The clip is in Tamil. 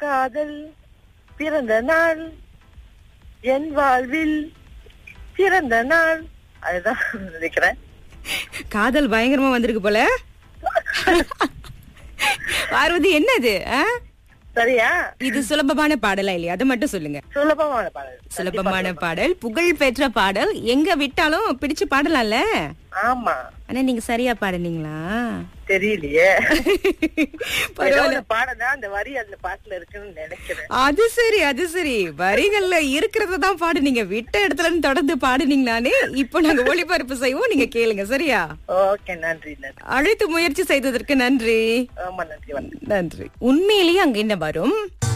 காதல் பிறந்த நாள் என் வாழ்வில் பிறந்த நாள் அதுதான் நினைக்கிறேன் காதல் பயங்கரமா வந்திருக்கு போல பார்வதி என்னது ஆ? சரியா இது சுலபமான பாடலா இல்லையா அதை மட்டும் சொல்லுங்க சுலபமான பாடல் சுலபமான பாடல் புகழ் பெற்ற பாடல் எங்க விட்டாலும் பிடிச்சு பாடலாம்ல ஆமா ஆனா நீங்க சரியா பாடுனீங்களா தெரியலையே பரவாயில்ல பாடனா அந்த வரி அந்த பாட்டுல இருக்குன்னு நினைக்கிறேன் அது சரி அது சரி வரிகள்ல இருக்கிறத தான் பாடுனீங்க விட்ட இடத்துல இருந்து தொடர்ந்து பாடுனீங்களானே இப்போ நாங்க ஒளிபரப்பு செய்வோம் நீங்க கேளுங்க சரியா ஓகே நன்றி நன்றி அழைத்து முயற்சி செய்ததற்கு நன்றி ரொம்ப நன்றி வணக்கம் நன்றி உண்மையிலேயே அங்க என்ன வரும்